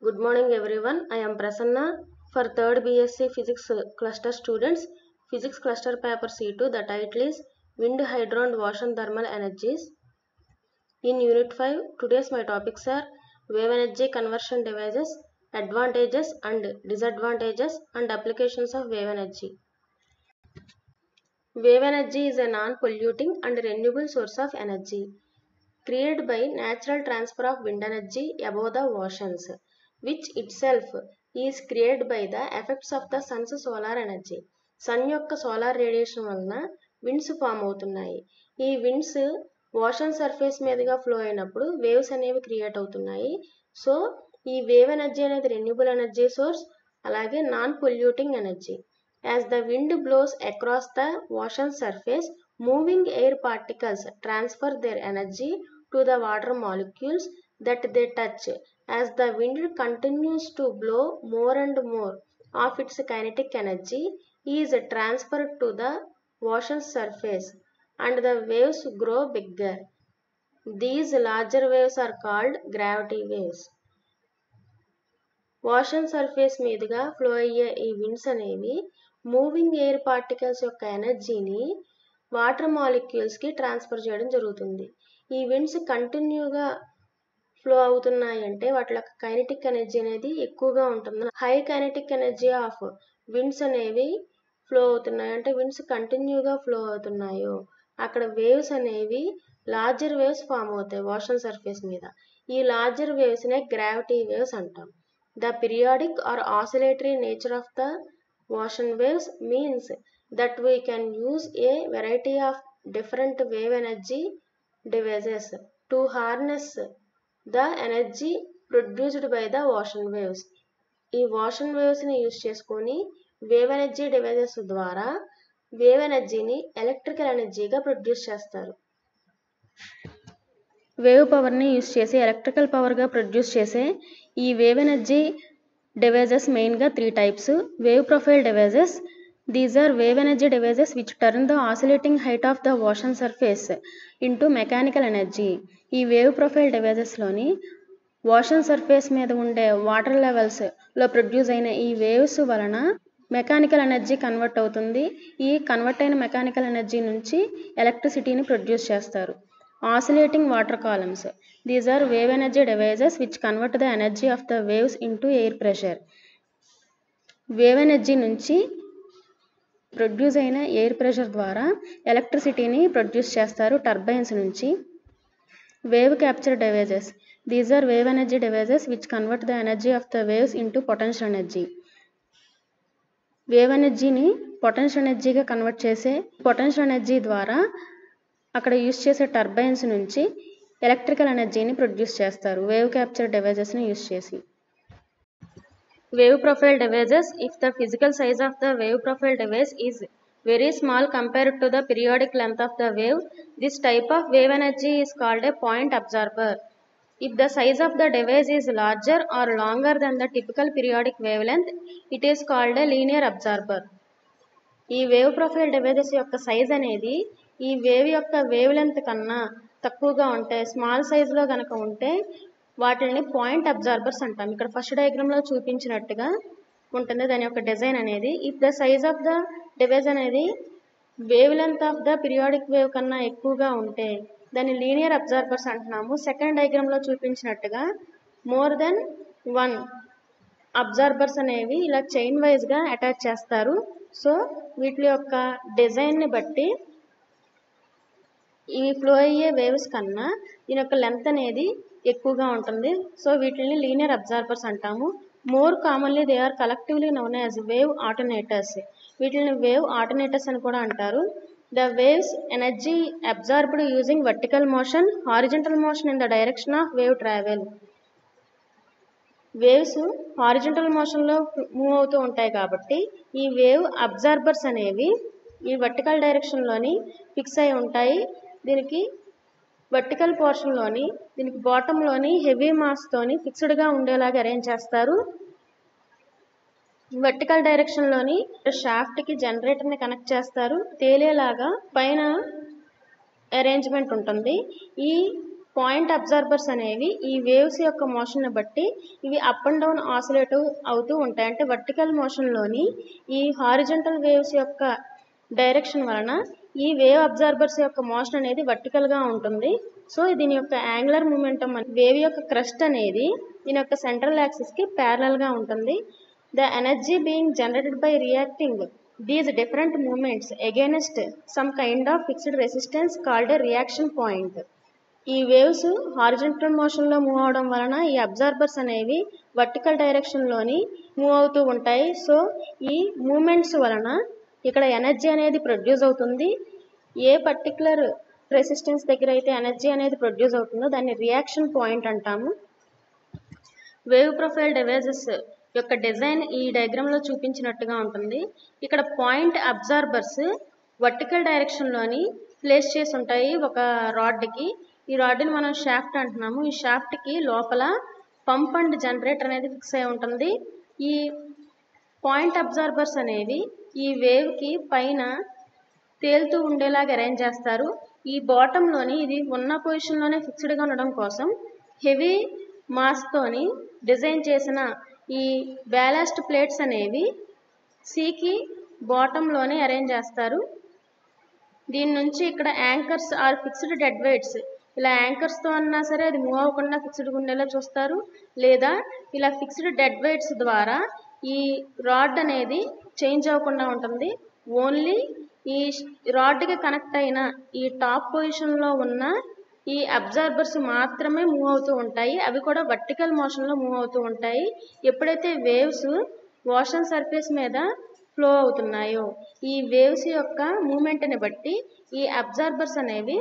Good morning everyone. I am Prasanna for 3rd BSc Physics cluster students. Physics cluster paper C2. The title is Wind, Hydro and Ocean Thermal Energies. In Unit 5, today's my topics are wave energy conversion devices, advantages and disadvantages and applications of wave energy. Wave energy is a non-polluting and renewable source of energy created by natural transfer of wind energy above the oceans, which itself is created by the effects of the sun's solar energy. Sun యొక్క solar radiation వలన winds form అవుతున్నాయి ఈ winds ocean surface మీదుగా flow అయినప్పుడు waves అనేవి create అవుతున్నాయి so ఈ wave energy అనేది రెన్యూబుల్ ఎనర్జీ సోర్స్ అలాగే non polluting energy as the wind blows across the ocean surface moving air particles transfer their energy to the water molecules that they touch as the wind continues to blow more and more of its kinetic energy is transferred to the ocean surface and the waves grow bigger. These larger waves are called gravity waves. Ocean surface మీదుగా flow అయ్యే ఈ winds అనేవి moving air particles యొక్క ఎనర్జీని water మాలిక్యూల్స్కి transfer చేయడం జరుగుతుంది ఈ winds కంటిన్యూగా ఫ్లో అవుతున్నాయి అంటే వాటి యొక్క కైనెటిక్ ఎనర్జీ అనేది ఎక్కువగా ఉంటుంది high kinetic energy of winds అనేవి ఫ్లో అవుతున్నాయి అంటే విండ్స్ కంటిన్యూగా ఫ్లో అవుతున్నాయో అక్కడ వేవ్స్ అనేవి లార్జర్ వేవ్స్ ఫామ్ అవుతాయి ఓషన్ సర్ఫేస్ మీద ఈ లార్జర్ వేవ్స్నే గ్రావిటీ వేవ్స్ అంటాం the periodic or oscillatory nature of the ocean waves means that we can use a variety of different wave energy devices to harness the energy produced by the ocean waves ఈ ocean వేవ్స్ని use చేసుకొని wave energy devices ద్వారా wave ఎనర్జీని electrical ఎనర్జీగా produce చేస్తారు wave పవర్ని use చేసి electrical పవర్గా ప్రొడ్యూస్ చేసే ఈ వేవ్ ఎనర్జీ డివైజెస్ మెయిన్గా three types wave profile devices these are wave energy devices which turn the oscillating height of the ocean surface into mechanical energy ఈ wave profile డివైజెస్లోని ocean surface మీద ఉండే water లెవెల్స్లో produce అయిన ఈ waves వలన mechanical energy convert అవుతుంది ఈ కన్వర్ట్ అయిన మెకానికల్ ఎనర్జీ నుంచి ఎలక్ట్రిసిటీని ప్రొడ్యూస్ చేస్తారు oscillating water columns these are wave energy devices which convert the energy of the waves into air pressure wave energy నుంచి ప్రొడ్యూస్ అయిన ఎయిర్ ప్రెషర్ ద్వారా ఎలక్ట్రిసిటీని ప్రొడ్యూస్ చేస్తారు టర్బైన్స్ నుంచి wave capture devices these are wave energy devices which convert the energy of the waves into potential energy wave ఎనర్జీని potential ఎనర్జీగా convert చేసే potential energy ద్వారా అక్కడ యూస్ చేసే టర్బైన్స్ నుంచి ఎలక్ట్రికల్ ఎనర్జీని ప్రొడ్యూస్ చేస్తారు వేవ్ క్యాప్చర్ డివైజెస్ని యూస్ చేసి wave profile devices if the physical size of the wave profile device is very small compared to the periodic length of the wave this type of wave energy is called a point absorber If the size of the device is larger or longer than the typical periodic wavelength, it is called a linear absorber. ఈ wave profile devices యొక్క size అనేది ఈ wave యొక్క wave length కన్నా తక్కువగా ఉంటే small సైజులో కనుక ఉంటే వాటిని పాయింట్ అబ్జార్బర్స్ అంటాం ఇక్కడ ఫస్ట్ డయాగ్రామ్లో చూపించినట్టుగా ఉంటుంది దాని యొక్క డిజైన్ అనేది if the size of the device అనేది wave length of the periodic wave కన్నా ఎక్కువగా ఉంటే దాన్ని లీనియర్ అబ్జార్బర్స్ అంటున్నాము సెకండ్ డయాగ్రామ్లో చూపించినట్టుగా మోర్ దెన్ వన్ అబ్జార్బర్స్ అనేవి ఇలా చైన్ వైజ్గా అటాచ్ చేస్తారు సో వీటి యొక్క డిజైన్ని బట్టి ఇవి ఫ్లో అయ్యే వేవ్స్ కన్నా దీని యొక్క లెంత్ అనేది ఎక్కువగా ఉంటుంది సో వీటిని లీనియర్ అబ్జార్బర్స్ అంటాము more commonly they are collectively known as wave alternators వీటిని వేవ్ ఆల్టర్నేటర్స్ అని కూడా అంటారు The waves energy absorbed using vertical motion, horizontal motion in the direction of wave travel. Waves horizontal మోషన్లో move అవుతూ ఉంటాయి కాబట్టి ఈ వేవ్ అబ్జార్బర్స్ అనేవి ఈ వర్టికల్ డైరెక్షన్లోని ఫిక్స్ అయి ఉంటాయి దీనికి వర్టికల్ పోర్షన్లోని దీనికి బాటంలోని హెవీ మాస్తోని ఫిక్స్డ్గా ఉండేలాగా అరేంజ్ చేస్తారు వర్టికల్ డైరెక్షన్లోని షాఫ్ట్కి జనరేటర్ని కనెక్ట్ చేస్తారు తేలేలాగా పైన అరేంజ్మెంట్ ఉంటుంది ఈ పాయింట్ అబ్జర్బర్స్ అనేవి ఈ వేవ్స్ యొక్క మోషన్ బట్టి ఇవి అప్ అండ్ డౌన్ ఆసిలేటివ్ అవుతూ ఉంటాయి అంటే వర్టికల్ మోషన్లోని ఈ హారిజంటల్ వేవ్స్ యొక్క డైరెక్షన్ వలన ఈ వేవ్ అబ్జర్బర్స్ యొక్క మోషన్ అనేది వర్టికల్ గా ఉంటుంది సో దీని యొక్క యాంగులర్ మూమెంటం వేవ్ యొక్క క్రస్ట్ అనేది దీని యొక్క సెంట్రల్ యాక్సిస్ కి ప్యారలల్ గా ఉంటుంది the energy being generated by reacting these different moments against some kind of fixed resistance called a reaction point ఈ వేవ్స్ హారిజంటల్ మోషన్ లో మూవ్ అవడం వలన ఈ అబ్జర్బర్స్ అనేవి వర్టికల్ డైరెక్షన్ లోని మూవ్ అవుతూ ఉంటాయి సో ఈ మూమెంట్స్ వలన ఇక్కడ ఎనర్జీ అనేది ప్రొడ్యూస్ అవుతుంది ఏ పర్టికులర్ రెసిస్టెన్స్ దగ్గర అయితే ఎనర్జీ అనేది ప్రొడ్యూస్ అవుతుందో దాన్ని రియాక్షన్ పాయింట్ అంటాము వేవ్ ప్రొఫైల్ డివైజెస్ యొక్క డిజైన్ ఈ డయాగ్రామ్ లో చూపించినట్టుగా ఉంటుంది ఇక్కడ పాయింట్ అబ్జార్బర్స్ వర్టికల్ డైరెక్షన్ లోని ప్లేస్ చేసి ఉంటాయి ఒక రాడ్ కి ఈ రాడ్ ని మనం షాఫ్ట్ అంటున్నాము ఈ షాఫ్ట్ కి లోపల పంప్ అండ్ జనరేటర్ అనేది ఫిక్స్ అయి ఉంటుంది ఈ పాయింట్ అబ్జార్బర్స్ అనేవి ఈ వేవ్ కి పైన తేలుతూ ఉండేలాగా అరేంజ్ చేస్తారు ఈ బాటమ్ లోని ఇది ఉన్న పొజిషన్ లోనే ఫిక్స్డ్ గా ఉండడం కోసం హెవీ మాస్ తోని డిజైన్ చేసిన ఈ బ్యాలాస్ట్ ప్లేట్స్ అనేవి సీకి బాటమ్ లోనే అరేంజ్ చేస్తారు దీని నుంచి ఇక్కడ anchors are fixed dead weights ఇలా యాంకర్స్ తో అన్నా సరే అది మూవ్ అవ్వకుండా ఫిక్స్డ్ ఉండేలా చూస్తారు లేదా ఇలా ఫిక్స్డ్ డెడ్ వెయిట్స్ ద్వారా ఈ రాడ్ అనేది చేంజ్ అవ్వకుండా ఉంటుంది ఓన్లీ ఈ రాడ్కి కనెక్ట్ అయిన ఈ టాప్ పొజిషన్లో ఉన్న ఈ అబ్జర్బర్స్ మాత్రమే మూవ్ అవుతూ ఉంటాయి అవి కూడా వర్టికల్ మోషన్లో మూవ్ అవుతూ ఉంటాయి ఎప్పుడైతే వేవ్స్ ఓషన్ సర్ఫేస్ మీద ఫ్లో అవుతున్నాయో ఈ వేవ్స్ యొక్క మూమెంట్ని బట్టి ఈ అబ్జర్బర్స్ అనేవి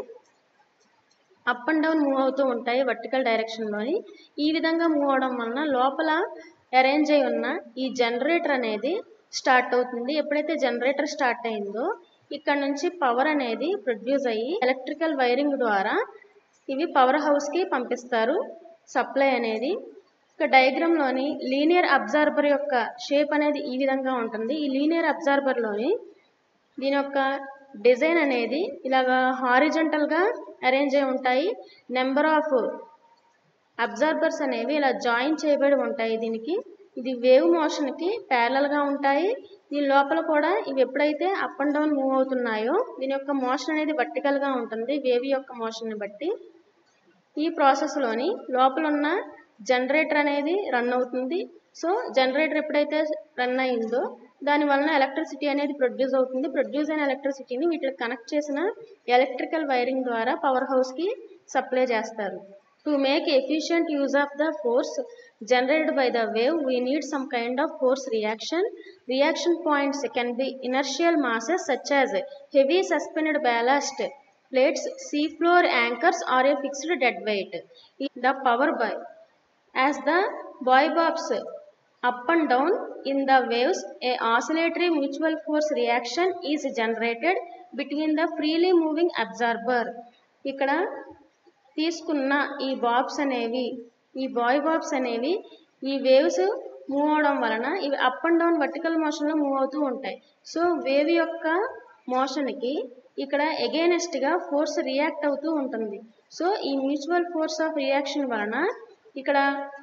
అప్ అండ్ డౌన్ మూవ్ అవుతూ ఉంటాయి వర్టికల్ డైరెక్షన్లోని ఈ విధంగా మూవ్ అవడం వలన లోపల అరేంజ్ అయి ఉన్న ఈ జనరేటర్ అనేది స్టార్ట్ అవుతుంది ఎప్పుడైతే జనరేటర్ స్టార్ట్ అయిందో ఇక్కడ నుంచి పవర్ అనేది ప్రొడ్యూస్ అయ్యి ఎలక్ట్రికల్ వైరింగ్ ద్వారా ఇవి పవర్ హౌస్కి పంపిస్తారు సప్లై అనేది ఇక డయాగ్రామ్లోని లీనియర్ అబ్జార్బర్ యొక్క షేప్ అనేది ఈ విధంగా ఉంటుంది ఈ లీనియర్ అబ్జార్బర్లోని దీని యొక్క డిజైన్ అనేది ఇలాగా హారిజంటల్గా అరేంజ్ అయి ఉంటాయి నెంబర్ ఆఫ్ అబ్జార్బర్స్ అనేవి ఇలా జాయిన్ చేయబడి ఉంటాయి దీనికి ఇది వేవ్ మోషన్కి గా ఉంటాయి దీని లోపల కూడా ఇవి ఎప్పుడైతే అప్ అండ్ డౌన్ మూవ్ అవుతున్నాయో దీని యొక్క మోషన్ అనేది వర్టికల్గా ఉంటుంది వేవ్ యొక్క మోషన్ని బట్టి ఈ ప్రాసెస్లోని లోపల ఉన్న జనరేటర్ అనేది రన్ అవుతుంది సో జనరేటర్ ఎప్పుడైతే రన్ అయిందో దాని వలన ఎలక్ట్రిసిటీ అనేది ప్రొడ్యూస్ అవుతుంది ప్రొడ్యూస్ అయిన ఎలక్ట్రిసిటీని వీటికి కనెక్ట్ చేసిన ఎలక్ట్రికల్ వైరింగ్ ద్వారా పవర్ హౌస్కి సప్లై చేస్తారు to make efficient use of the force generated by the wave we need some kind of force reaction reaction points can be inertial masses such as heavy suspended ballast plates seafloor anchors or a fixed dead weight the power by as the buoy bobs up and down in the waves a oscillatory mutual force reaction is generated between the freely moving absorber ఇక్కడ తీసుకున్న ఈ Bob's అనేవి ఈ bye Bob's అనేవి ఈ waves move అవడం వలన ఇవి అప్ అండ్ డౌన్ వర్టికల్ మోషన్లో మూవ్ అవుతూ ఉంటాయి సో వేవ్ యొక్క మోషన్కి ఇక్కడ ఎగైనెస్ట్గా ఫోర్స్ రియాక్ట్ అవుతూ ఉంటుంది సో ఈ మ్యూచువల్ ఫోర్స్ ఆఫ్ రియాక్షన్ వలన ఇక్కడ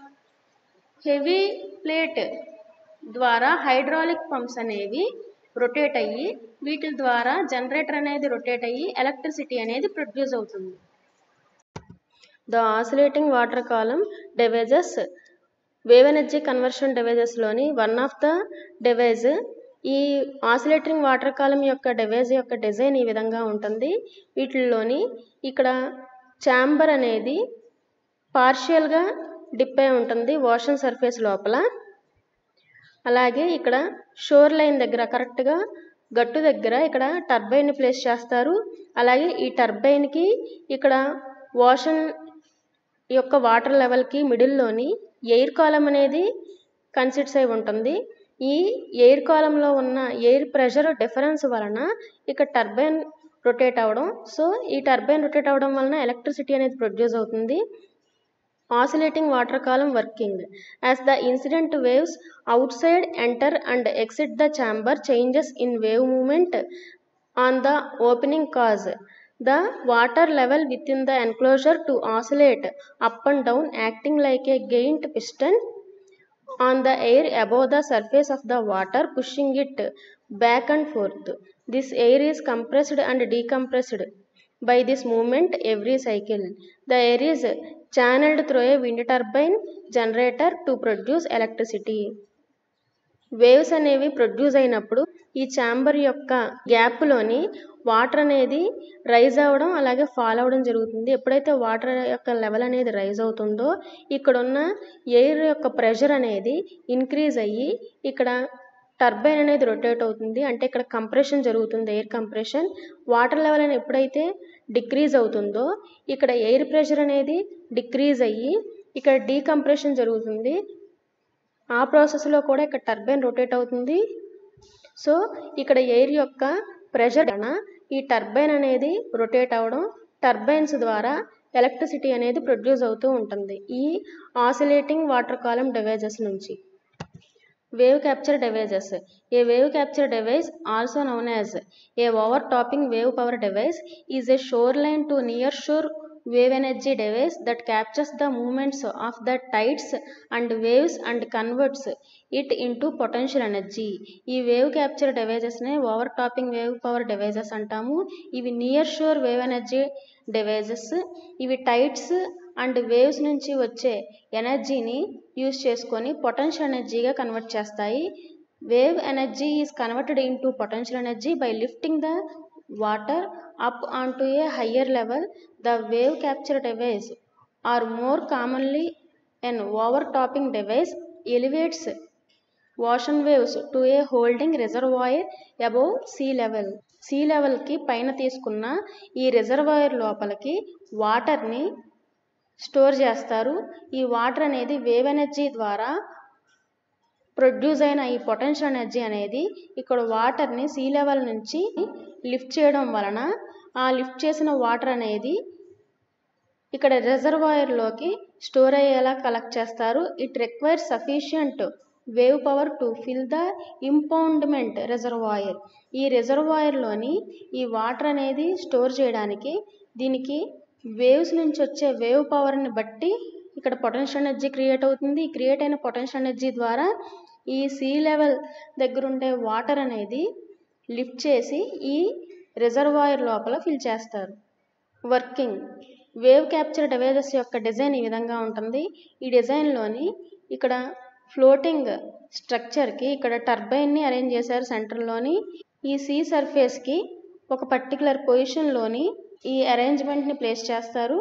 హెవీ ప్లేట్ ద్వారా హైడ్రాలిక్ పంప్స్ అనేవి రొటేట్ అయ్యి వీటి ద్వారా జనరేటర్ అనేది రొటేట్ అయ్యి ఎలక్ట్రిసిటీ అనేది ప్రొడ్యూస్ అవుతుంది the oscillating water column devices wave energy conversion డివైజెస్లోని వన్ ఆఫ్ ద డివైజ్ ఈ ఆసిలేటింగ్ వాటర్ కాలం యొక్క డివైజ్ యొక్క డిజైన్ ఈ విధంగా ఉంటుంది వీటిల్లోని ఇక్కడ ఛాంబర్ అనేది పార్షియల్గా డిప్ అయి ఉంటుంది ఓషన్ సర్ఫేస్ లోపల అలాగే ఇక్కడ షోర్ లైన్ దగ్గర కరెక్ట్గా గట్టు దగ్గర ఇక్కడ టర్బైన్ ప్లేస్ చేస్తారు అలాగే ఈ టర్బైన్కి ఇక్కడ ఓషన్ యొక్క వాటర్ లెవెల్కి మిడిల్లోని ఎయిర్ కాలం అనేది కన్సిడర్స్ అయి ఉంటుంది ఈ ఎయిర్ కాలంలో ఉన్న ఎయిర్ ప్రెషర్ డిఫరెన్స్ వలన ఇక్కడ టర్బైన్ రొటేట్ అవ్వడం సో ఈ టర్బైన్ రొటేట్ అవ్వడం వలన ఎలక్ట్రిసిటీ అనేది ప్రొడ్యూస్ అవుతుంది oscillating water column working as the incident waves outside enter and exit the chamber changes in wave movement on the opening cause The water level within the enclosure to oscillate up and down acting like a giant piston on the air above the surface of the water pushing it back and forth. This air is compressed and decompressed by this movement every cycle. The air is channeled through a wind turbine generator to produce electricity. Waves అనేవి produce అయినప్పుడు ఈ chamber యొక్క గ్యాప్లోని water అనేది rise అవ్వడం అలాగే fall అవ్వడం జరుగుతుంది ఎప్పుడైతే వాటర్ యొక్క లెవెల్ అనేది రైజ్ అవుతుందో ఇక్కడ ఉన్న ఎయిర్ యొక్క ప్రెషర్ అనేది ఇంక్రీజ్ అయ్యి ఇక్కడ టర్బైన్ అనేది రొటేట్ అవుతుంది అంటే ఇక్కడ కంప్రెషన్ జరుగుతుంది ఎయిర్ కంప్రెషన్ వాటర్ లెవెల్ అని ఎప్పుడైతే డిక్రీజ్ అవుతుందో ఇక్కడ ఎయిర్ ప్రెషర్ అనేది డిక్రీజ్ అయ్యి ఇక్కడ డీకంప్రెషన్ జరుగుతుంది ఆ ప్రాసెస్లో కూడా ఇక్కడ టర్బైన్ రొటేట్ అవుతుంది సో ఇక్కడ ఎయిర్ యొక్క ప్రెషర్ వలన ఈ టర్బైన్ అనేది రొటేట్ అవ్వడం టర్బైన్స్ ద్వారా ఎలక్ట్రిసిటీ అనేది ప్రొడ్యూస్ అవుతూ ఉంటుంది ఈ ఆసిలేటింగ్ వాటర్ కాలం డివైజెస్ నుంచి wave capture devices a wave capture device also known as a overtopping wave power device is a shoreline to near shore wave energy device that captures the movements of the tides and waves and converts it into potential energy ఈ wave capture డివైజెస్నే overtopping wave power devices అంటాము ఇవి near shore wave energy devices ఇవి tides and waves నుంచి వచ్చే ఎనర్జీని use చేసుకొని potential ఎనర్జీగా కన్వర్ట్ చేస్తాయి wave energy is converted into potential energy by lifting the water up onto a higher level, the wave capture device, or more commonly an overtopping device, elevates ocean waves to a holding reservoir above sea level. Sea లెవెల్కి పైన తీసుకున్న ఈ reservoir లోపలికి వాటర్ని store చేస్తారు ఈ water అనేది wave energy ద్వారా ప్రొడ్యూస్ అయిన ఈ పొటెన్షియల్ ఎనర్జీ అనేది ఇక్కడ వాటర్ని సీ లెవెల్ నుంచి లిఫ్ట్ చేయడం వలన ఆ లిఫ్ట్ చేసిన వాటర్ అనేది ఇక్కడ రిజర్వాయర్లోకి స్టోర్ అయ్యేలా కలెక్ట్ చేస్తారు it require sufficient wave power to fill the impoundment reservoir ఈ రిజర్వాయర్లోని ఈ వాటర్ అనేది స్టోర్ చేయడానికి దీనికి వేవ్స్ నుంచి వచ్చే వేవ్ పవర్ని బట్టి ఇక్కడ పొటెన్షియల్ ఎనర్జీ క్రియేట్ అవుతుంది ఈ క్రియేట్ అయిన పొటెన్షియల్ ఎనర్జీ ద్వారా ఈ సీ లెవెల్ దగ్గర ఉండే వాటర్ అనేది లిఫ్ట్ చేసి ఈ రిజర్వాయర్ లోపల ఫిల్ చేస్తారు వర్కింగ్ వేవ్ క్యాప్చర్ డివైజెస్ యొక్క డిజైన్ ఈ విధంగా ఉంటుంది ఈ డిజైన్లోని ఇక్కడ ఫ్లోటింగ్ స్ట్రక్చర్కి ఇక్కడ టర్బైన్ని అరేంజ్ చేశారు సెంటర్లోని ఈ సీ సర్ఫేస్కి ఒక పర్టికులర్ పొజిషన్లోని ఈ అరేంజ్మెంట్ని ప్లేస్ చేస్తారు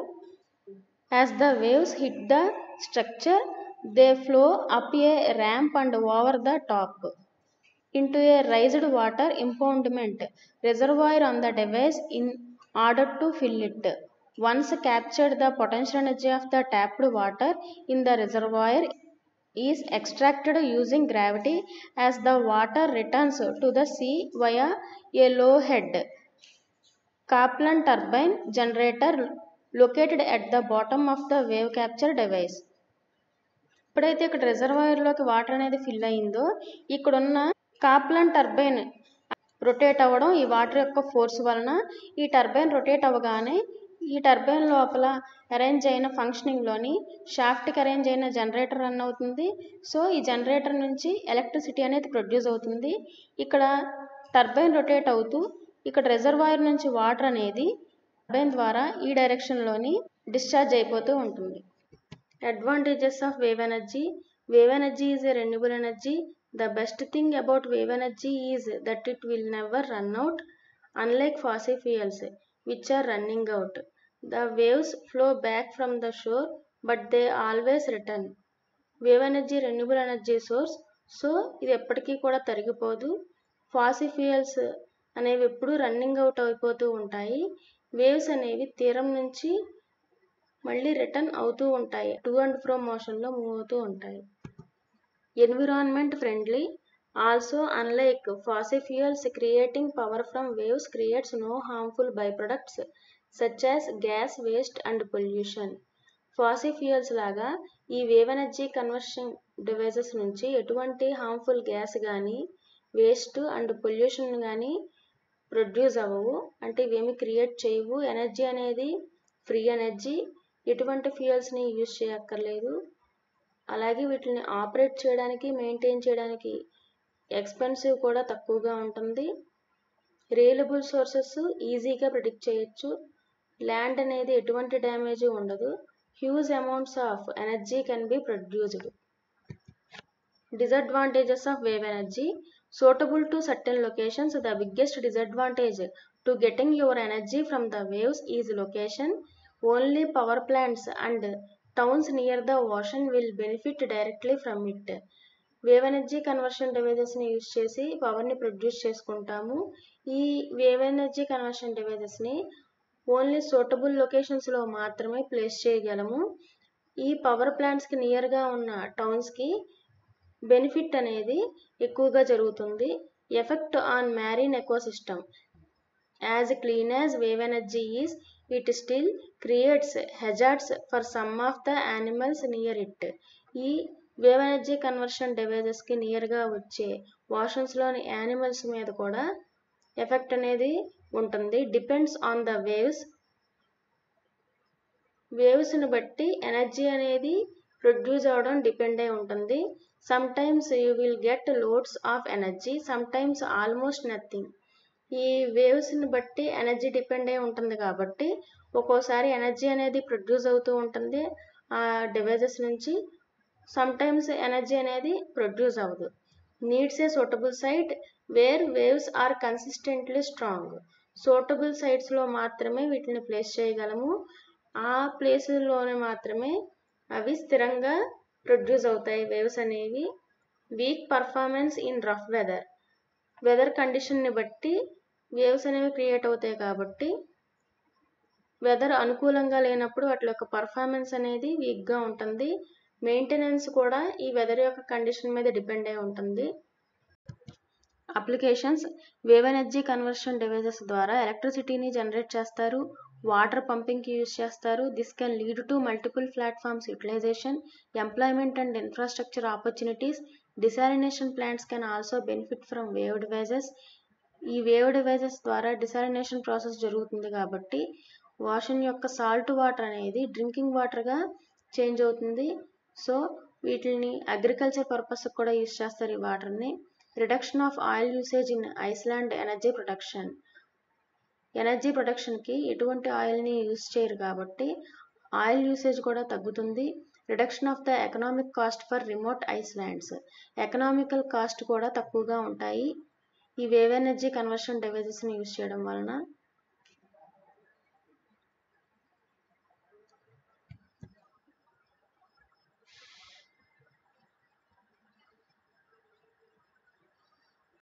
as the waves hit the structure they flow up a ramp and over the top into a raised water impoundment reservoir on the device in order to fill it. Once captured, the potential energy of the tapped water in the reservoir is extracted using gravity as the water returns to the sea via a low head Kaplan turbine generator located at the bottom of the wave capture device. ఎప్పుడైతే ఇక్కడ రిజర్వాయర్లోకి water అనేది fill అయిందో ఇక్కడున్న Kaplan turbine rotate అవ్వడం ఈ water యొక్క force వలన ఈ టర్బైన్ రొటేట్ అవ్వగానే ఈ టర్బైన్ లోపల అరేంజ్ అయిన ఫంక్షనింగ్లోని షాఫ్ట్కి అరేంజ్ అయిన జనరేటర్ రన్ అవుతుంది సో ఈ జనరేటర్ నుంచి ఎలక్ట్రిసిటీ అనేది ప్రొడ్యూస్ అవుతుంది ఇక్కడ టర్బైన్ రొటేట్ అవుతూ ఇక్కడ రిజర్వాయర్ నుంచి వాటర్ అనేది టర్బైన్ ద్వారా ఈ డైరెక్షన్లోని డిశ్చార్జ్ అయిపోతూ ఉంటుంది advantages of wave energy wave energy is a renewable energy The best thing about wave energy is that it will never run out, unlike fossil fuels, which are running out. The waves flow back from the shore, but they always return. Wave energy renewable energy source so ఇది ఎప్పటికీ కూడా తరిగిపోదు fossil fuels అనేవి ఎప్పుడూ running out అయిపోతూ ఉంటాయి waves అనేవి తీరం నుంచి మళ్ళీ రిటర్న్ అవుతూ ఉంటాయి టు అండ్ ఫ్రో మోషన్లో మూవ్ అవుతూ ఉంటాయి environment friendly also unlike fossil fuels creating power from waves creates no harmful byproducts such as gas waste and pollution fossil fuels లాగా ఈ వేవ్ ఎనర్జీ కన్వర్షన్ డివైజెస్ నుంచి ఎటువంటి harmful gas కానీ waste and pollution కానీ produce అవ్వవు అంటే ఇవేమి create చేయవు ఎనర్జీ అనేది ఫ్రీ ఎనర్జీ ఎటువంటి ఫ్యూయల్స్ని యూజ్ చేయక్కర్లేదు అలాగే వీటిని ఆపరేట్ చేయడానికి మెయింటైన్ చేయడానికి ఎక్స్పెన్సివ్ కూడా తక్కువగా ఉంటుంది రియలబుల్ సోర్సెస్ ఈజీగా ప్రిడిక్ట్ చేయొచ్చు ల్యాండ్ అనేది ఎటువంటి డ్యామేజ్ ఉండదు huge amounts of energy can be produced disadvantages of wave energy suitable to certain locations the biggest disadvantage to getting your energy from the waves is location only power plants and towns near the ocean will benefit directly from it wave energy conversion డివైజెస్ని use చేసి పవర్ని produce చేసుకుంటాము ఈ wave energy conversion డివైజెస్ని only suitable లొకేషన్స్లో మాత్రమే place చేయగలము ఈ పవర్ ప్లాంట్స్కి నియర్గా ఉన్న టౌన్స్కి బెనిఫిట్ అనేది ఎక్కువగా జరుగుతుంది effect on marine ecosystem as clean as wave energy is it still creates hazards for some of the animals near it ఈ వేవ్ ఎనర్జీ కన్వర్షన్ డివైజెస్కి నియర్గా వచ్చే వాషన్స్లోని యానిమల్స్ మీద కూడా ఎఫెక్ట్ అనేది ఉంటుంది డిపెండ్స్ ఆన్ ద వేవ్స్ వేవ్స్ని బట్టి ఎనర్జీ అనేది ప్రొడ్యూస్ అవ్వడం డిపెండ్ అయి ఉంటుంది sometimes you will get loads of energy sometimes almost nothing ఈ వేవ్స్ని బట్టి ఎనర్జీ డిపెండ్ అయి ఉంటుంది కాబట్టి ఒక్కోసారి ఎనర్జీ అనేది ప్రొడ్యూస్ అవుతూ ఉంటుంది ఆ డివైజెస్ నుంచి సమ్ టైమ్స్ ఎనర్జీ అనేది ప్రొడ్యూస్ అవ్వదు needs a suitable site where waves are consistently strong suitable సైట్స్లో మాత్రమే వీటిని ప్లేస్ చేయగలము ఆ ప్లేసుల్లోనే మాత్రమే అవి స్థిరంగా ప్రొడ్యూస్ అవుతాయి వేవ్స్ అనేవి weak performance in rough weather weather కండిషన్ని బట్టి వేవ్స్ అనేవి క్రియేట్ అవుతాయి కాబట్టి వెదర్ అనుకూలంగా లేనప్పుడు వాటి యొక్క పర్ఫార్మెన్స్ అనేది వీక్గా ఉంటుంది మెయింటెనెన్స్ కూడా ఈ వెదర్ యొక్క కండిషన్ మీద డిపెండ్ అయి ఉంటుంది applications wave energy conversion devices ద్వారా ఎలక్ట్రిసిటీని జనరేట్ చేస్తారు వాటర్ పంపింగ్కి యూజ్ చేస్తారు this can lead to multiple platforms utilization employment and infrastructure opportunities desalination plants can also benefit from wave devices ఈ వేవ్ డివైజెస్ ద్వారా డిసాలినేషన్ ప్రాసెస్ జరుగుతుంది కాబట్టి ocean యొక్క సాల్ట్ వాటర్ అనేది డ్రింకింగ్ వాటర్గా చేంజ్ అవుతుంది సో వీటిని అగ్రికల్చర్ పర్పస్ కూడా యూజ్ చేస్తారు ఈ వాటర్ని reduction of oil usage in island energy production energy ప్రొడక్షన్కి ఎటువంటి ఆయిల్ని యూజ్ చేయరు కాబట్టి ఆయిల్ యూసేజ్ కూడా తగ్గుతుంది reduction of the economic cost for remote islands economical cost కూడా తక్కువగా ఉంటాయి ఈ వేవ్ ఎనర్జీ కన్వర్షన్ డివైజెస్ని యూజ్ చేయడం వలన